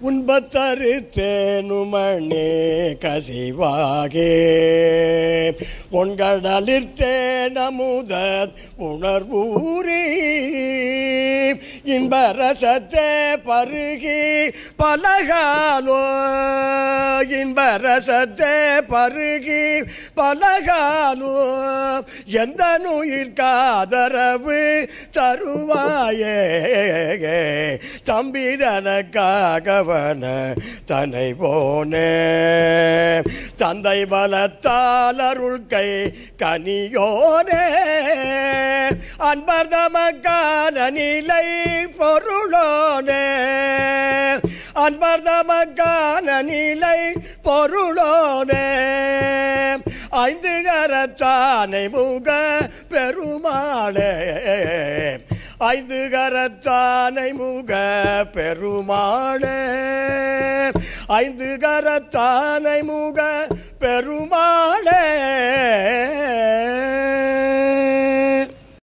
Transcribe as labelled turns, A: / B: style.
A: உன்பத்தரு தேனுமணே கசிவாகே பொன்கடலில் தேனமுத உணர்வூரி இன்பரசத்தே பருகி பலகாலோ இன்பரசத்தே பருகி பலகாலோ எந்த நுயிர்காதரவு தருவாயே தம்பிதனக்காகவன தனை போனே தந்தை பலத்தால் அருள் கை கனியோனே அன்பர் தமக்கான நிலை பொருளோனே அன்பர் தமக்கான நிலை பொருளோனே ஐந்து கரத்தானை முக பெருமாளே ஐந்து கரத்தானை முக பெருமாளே ஐந்து கரத்தானை முக பெருமாளே